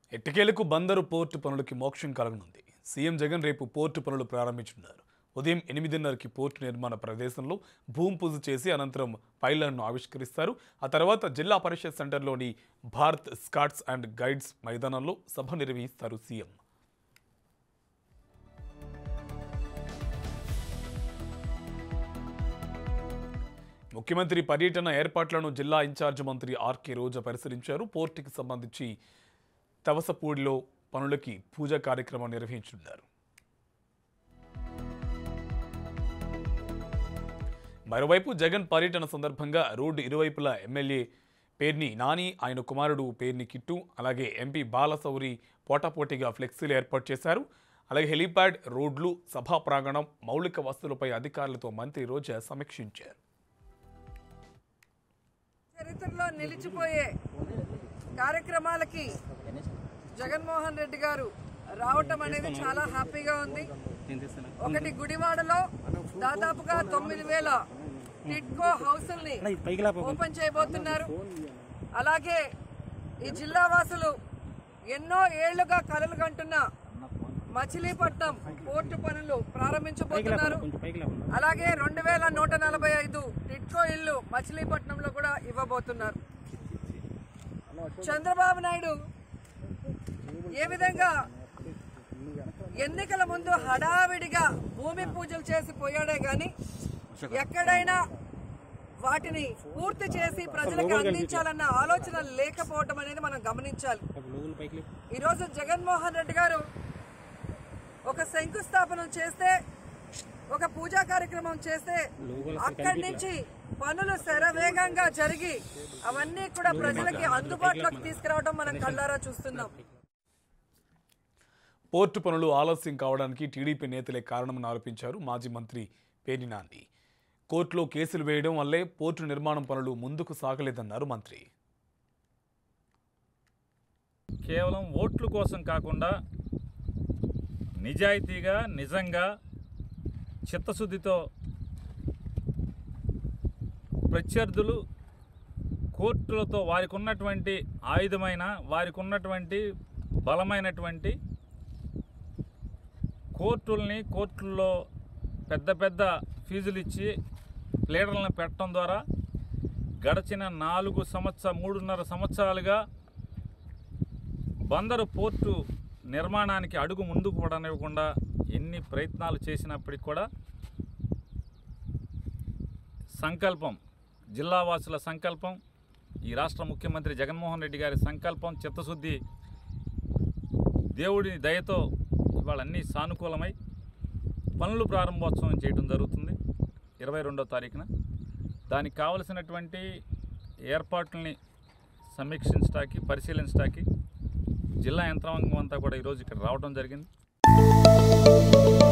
ఎట్టకేలకు బందరు పోర్టు పనులకి మోక్షం కలగనుంది సీఎం జగన్ రేపు పోర్టు పనులు ప్రారంభించనున్నారు ఉదయం ఎనిమిదిన్నరకి పోర్టు నిర్మాణ ప్రదేశంలో భూమి పూజ చేసి అనంతరం పైలన్ను ఆవిష్కరిస్తారు ఆ తర్వాత జిల్లా పరిషత్ సెంటర్లోని భారత్ స్కాట్స్ అండ్ గైడ్స్ మైదానంలో సభ నిర్వహిస్తారు సీఎం ముఖ్యమంత్రి పర్యటన ఏర్పాట్లను జిల్లా ఇన్ఛార్జ్ మంత్రి ఆర్కే రోజా పరిశీలించారు పోర్టుకి సంబంధించి తవసపూడిలో పనులకి పూజా కార్యక్రమం నిర్వహించనున్నారు మరోవైపు జగన్ పర్యటన సందర్భంగా రోడ్డు ఇరువైపులా ఎమ్మెల్యే పేర్ని నాని ఆయన కుమారుడు పేర్ని కిట్టు అలాగే ఎంపీ బాలసౌరి పోటాపోటీగా ఫ్లెక్సీలు ఏర్పాటు చేశారు అలాగే హెలీప్యాడ్ రోడ్లు సభా ప్రాంగణం మౌలిక వస్తువులపై అధికారులతో మంత్రి రోజా సమీక్షించారు చరిత్రలో నిలిచిపోయే కార్యక్రమాలకి జగన్మోహన్ రెడ్డి గారు రావటం అనేది చాలా హ్యాపీగా ఉంది ఒకటి గుడివాడలో దాదాపుగా తొమ్మిది వేల టిట్కో హౌసుల్ని ఓపెన్ చేయబోతున్నారు అలాగే ఈ జిల్లా వాసులు ఎన్నో ఏళ్లుగా కలలు కంటున్న మచిలీపట్నం పోర్టు పనులు ప్రారంభించబోతున్నారు అలాగే రెండు వేల నూట నలభై ఐదు టిట్కో ఇల్లు మచిలీపట్నంలో కూడా ఇవ్వబోతున్నారు చంద్రబాబు నాయుడు ఏ విధంగా ఎన్నికల ముందు హడావిడిగా భూమి పూజలు చేసి పోయాడే గాని ఎక్కడైనా వాటిని పూర్తి చేసి ప్రజలకు అందించాలన్న ఆలోచన లేకపోవటం అనేది మనం గమనించాలి ఈరోజు జగన్మోహన్ రెడ్డి గారు ఒక శంకుస్థాపన చేస్తే ఒక పూజా కార్యక్రమం చేస్తే అక్కడి నుంచి పనులు శరవేగంగా జరిగి అవన్నీ కూడా ప్రజలకి అందుబాటులోకి తీసుకురావడం మనం కళ్ళారా చూస్తున్నాం పోర్టు పనులు ఆలస్యం కావడానికి టీడీపీ నేతలే కారణమని ఆరోపించారు మాజీ మంత్రి పేర్ని నాని కోర్టులో కేసులు వేయడం వల్లే పోర్టు నిర్మాణం పనులు ముందుకు సాగలేదన్నారు మంత్రి కేవలం ఓట్ల కోసం కాకుండా నిజాయితీగా నిజంగా చిత్తశుద్ధితో ప్రత్యర్థులు కోర్టులతో వారికి ఉన్నటువంటి ఆయుధమైన వారికి ఉన్నటువంటి బలమైనటువంటి కోర్టుల్ని కోర్టుల్లో పెద్ద పెద్ద ఫీజులు ఇచ్చి లీడర్లను పెట్టడం ద్వారా గడిచిన నాలుగు సంవత్సర మూడున్నర సంవత్సరాలుగా బందరు పోర్టు నిర్మాణానికి అడుగు ముందుకు పడనివ్వకుండా ఎన్ని ప్రయత్నాలు చేసినప్పటికి కూడా సంకల్పం జిల్లావాసుల సంకల్పం ఈ రాష్ట్ర ముఖ్యమంత్రి జగన్మోహన్ రెడ్డి గారి సంకల్పం చిత్తశుద్ధి దేవుడి దయతో ఇవాళ అన్నీ సానుకూలమై పనులు ప్రారంభోత్సవం చేయడం జరుగుతుంది ఇరవై రెండో తారీఖున దానికి కావలసినటువంటి ఏర్పాట్లని సమీక్షించడానికి పరిశీలించడానికి జిల్లా యంత్రాంగం అంతా కూడా ఈరోజు ఇక్కడ రావడం జరిగింది